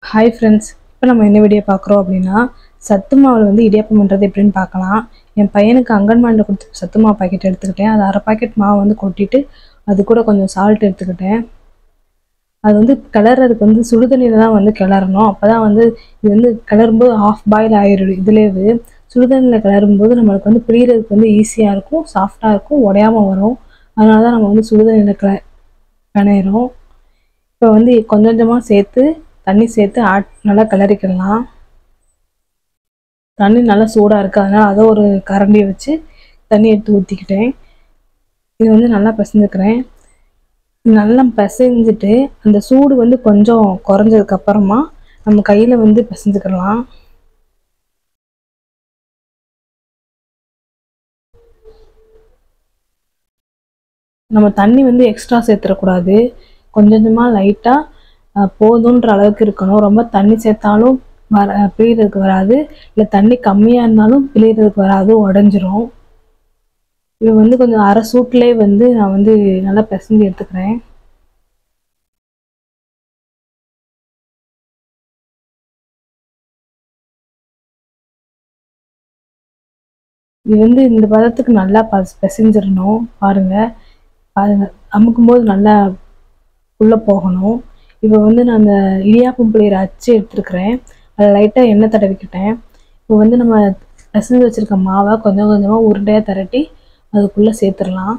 hi friends இப்போ நம்ம என்ன வீடியோ பார்க்குறோம் அப்படின்னா சத்து மாவில் வந்து இடியாப்பம் பண்ணுறது எப்படின்னு பார்க்கலாம் என் பையனுக்கு அங்கன்வாடியில் கொடுத்து சத்து மாவு பாக்கெட் எடுத்துக்கிட்டேன் அது அரை பாக்கெட் மாவு வந்து கொட்டிட்டு அது கூட கொஞ்சம் சால்ட் எடுத்துக்கிட்டேன் அது வந்து கிளறதுக்கு வந்து சுடுதண்ணியில் தான் வந்து கிளறணும் அப்போ தான் வந்து இது வந்து கிளறும்போது ஆஃப் பாயில் ஆயிடும் இதுலேயே சுடுதண்ணியில் கிளறும்போது நம்மளுக்கு வந்து பிழியறதுக்கு வந்து ஈஸியாக இருக்கும் சாஃப்டாக இருக்கும் உடையாம வரும் அதனால தான் நம்ம வந்து சுடுதண்ணியில் கிள பிணையிறோம் இப்போ வந்து கொஞ்சம் கொஞ்சமாக சேர்த்து தண்ணி சேர்த்து ஆட் நல்லா கிளறிக்கிடலாம் தண்ணி நல்லா சூடாக இருக்குது அதனால் அதை ஒரு கரண்டியை வச்சு தண்ணி எடுத்து ஊற்றிக்கிட்டேன் இது வந்து நல்லா பிசைஞ்சுக்கிறேன் நல்லா பிசைஞ்சிட்டு அந்த சூடு வந்து கொஞ்சம் குறைஞ்சதுக்கு அப்புறமா நம்ம கையில் வந்து பிசைஞ்சுக்கலாம் நம்ம தண்ணி வந்து எக்ஸ்ட்ரா சேர்த்துடக்கூடாது கொஞ்சம் கொஞ்சமாக லைட்டாக போதுன்ற அளவுக்கு இருக்கணும் ரொம்ப தண்ணி சேர்த்தாலும் வர பிழியறதுக்கு வராது இல்லை தண்ணி கம்மியாக இருந்தாலும் பிழியறதுக்கு வராது உடஞ்சிரும் இது வந்து கொஞ்சம் அரை சூட்லேயே வந்து நான் வந்து நல்லா பிசைஞ்சு எடுத்துக்கிறேன் இது வந்து இந்த பதத்துக்கு நல்லா ப பிசைஞ்சிடணும் பாருங்கள் பாருங்க அமுக்கும்போது நல்லா உள்ளே போகணும் இப்போ வந்து நான் அந்த இடியாப்பம் புளியரை அச்சு எடுத்துருக்கிறேன் அதில் லைட்டாக எண்ணெய் தடவிக்கிட்டேன் இப்போ வந்து நம்ம பிசைஞ்சு வச்சுருக்க மாவை கொஞ்சம் கொஞ்சமாக உருண்டையாக திரட்டி அதுக்குள்ளே சேர்த்துடலாம்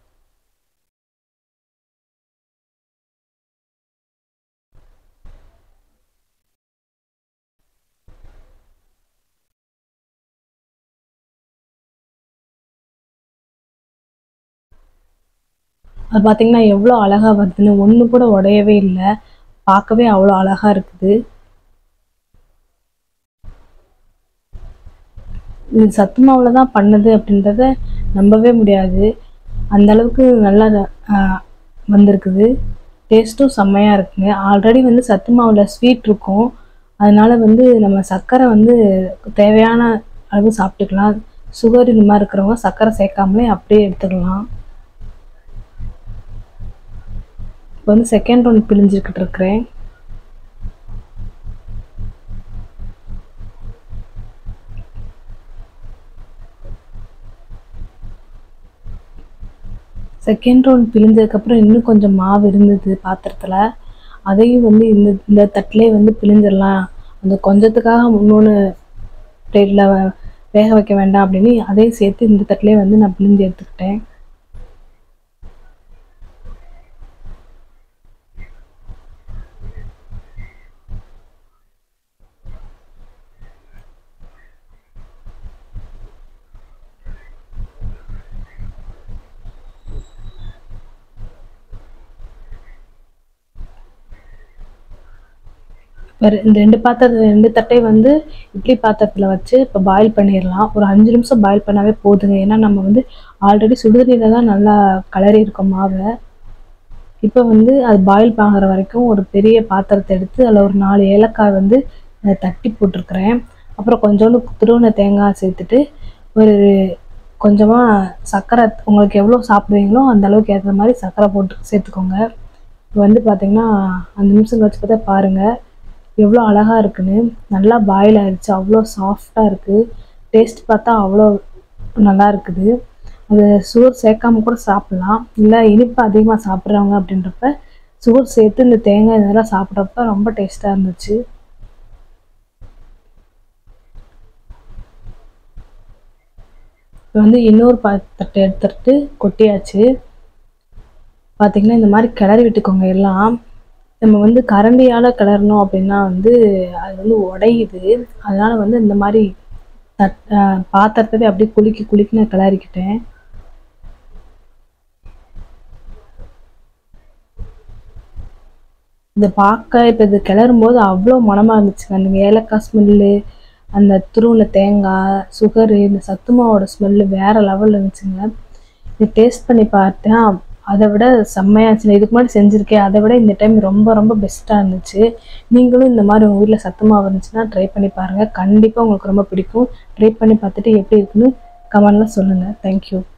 அது பார்த்தீங்கன்னா எவ்வளோ அழகாக வருதுன்னு ஒன்று கூட உடையவே இல்லை பார்க்கவே அவ்வளோ அழகாக இருக்குது இது சத்து மாவில் தான் பண்ணுது அப்படின்றத நம்பவே முடியாது அந்த அளவுக்கு நல்லா ஆஹ், வந்திருக்குது டேஸ்ட்டும் செம்மையாக இருக்குங்க ஆல்ரெடி வந்து சத்து மாவில் ஸ்வீட் இருக்கும் அதனால வந்து நம்ம சர்க்கரை வந்து தேவையான அளவு சாப்பிட்டுக்கலாம் சுகர் இந்த மாதிரி இருக்கிறவங்க சர்க்கரை சேர்க்காமலே அப்படியே எடுத்துக்கலாம் இப்போ வந்து செகண்ட் ரவுண்ட் பிழிஞ்சிக்கிட்டு இருக்கிறேன் செகண்ட் ரவுண்ட் பிழிஞ்சதுக்கப்புறம் இன்னும் கொஞ்சம் மாவு இருந்தது பாத்திரத்தில் அதையும் வந்து இந்த இந்த தட்டிலே வந்து பிழிஞ்சிடலாம் அந்த கொஞ்சத்துக்காக இன்னொன்று பிளேட்டில் வேக வைக்க வேண்டாம் அப்படின்னு அதையும் சேர்த்து இந்த தட்டிலே வந்து நான் பிழிஞ்சு எடுத்துக்கிட்டேன் வேறு இந்த ரெண்டு பாத்திரத்தில் ரெண்டு தட்டை வந்து இட்லி பாத்திரத்தில் வச்சு இப்போ பாயில் பண்ணிடலாம் ஒரு அஞ்சு நிமிஷம் பாயில் பண்ணாவே போதுங்க ஏன்னா நம்ம வந்து ஆல்ரெடி சுடுதண்ணியில் தான் நல்லா கலரி இருக்கோம் மாவை இப்போ வந்து அது பாயில் ஆகிற வரைக்கும் ஒரு பெரிய பாத்திரத்தை எடுத்து அதில் ஒரு நாலு ஏலக்காய் வந்து அஹ், தட்டி போட்டிருக்கிறேன் அப்புறம் கொஞ்சோண்டு துருவன தேங்காய் சேர்த்துட்டு ஒரு கொஞ்சமாக சர்க்கரை உங்களுக்கு எவ்வளோ சாப்பிடுவீங்களோ அந்த அளவுக்கு ஏற்ற மாதிரி சர்க்கரை போட்டு சேர்த்துக்கோங்க இப்போ வந்து பார்த்தீங்கன்னா அஞ்சு நிமிஷம் கழிச்சு பார்த்தா பாருங்கள் எவ்வளோ அழகாக இருக்குன்னு நல்லா பாயில் ஆயிடுச்சு அவ்வளோ சாஃப்டாக இருக்குது டேஸ்ட் பார்த்தா அவ்வளோ நல்லா இருக்குது அது சுகர் சேர்க்காம கூட சாப்பிட்லாம் இல்லை இனிப்பு அதிகமாக சாப்பிட்றவங்க அப்படின்றப்ப சுகர் சேர்த்து இந்த தேங்காய் இதெல்லாம் சாப்பிட்றப்ப ரொம்ப டேஸ்ட்டாக இருந்துச்சு இப்போ வந்து இன்னொரு பாத்திரத்தை எடுத்துட்டு கொட்டியாச்சு பார்த்தீங்கன்னா இந்த மாதிரி கிளறி விட்டுக்கோங்க எல்லாம் நம்ம வந்து கரண்டியால் கிளறணும் அப்படின்னா வந்து அது வந்து உடையுது அதனால வந்து இந்த மாதிரி தட் அஹ் பாத்திரத்தவே அப்படியே குலுக்கி குலுக்கி நான் கிளறிக்கிட்டேன் இதை பார்க்க இப்போ இது கிளறும் போது அவ்வளோ மணமாக இருந்துச்சுங்க அந்த ஏலக்காய் ஸ்மெல்லு அந்த துருவின தேங்காய் சுகரு இந்த சத்து மாவோட ஸ்மெல்லு வேறு லெவலில் இருந்துச்சுங்க இது டேஸ்ட் பண்ணி பார்த்தேன் அதை விட செம்மையாக இருந்துச்சு இதுக்கு முன்னாடி செஞ்சுருக்கேன் அதை விட இந்த டைம் ரொம்ப ரொம்ப பெஸ்ட்டாக இருந்துச்சு நீங்களும் இந்த மாதிரி உங்கள் வீட்டில் சத்து மாவு இருந்துச்சுன்னா ட்ரை பண்ணி பாருங்கள் கண்டிப்பாக உங்களுக்கு ரொம்ப பிடிக்கும் ட்ரை பண்ணி பார்த்துட்டு எப்படி இருக்குன்னு கமெண்ட்ல சொல்லுங்கள் தேங்க்யூ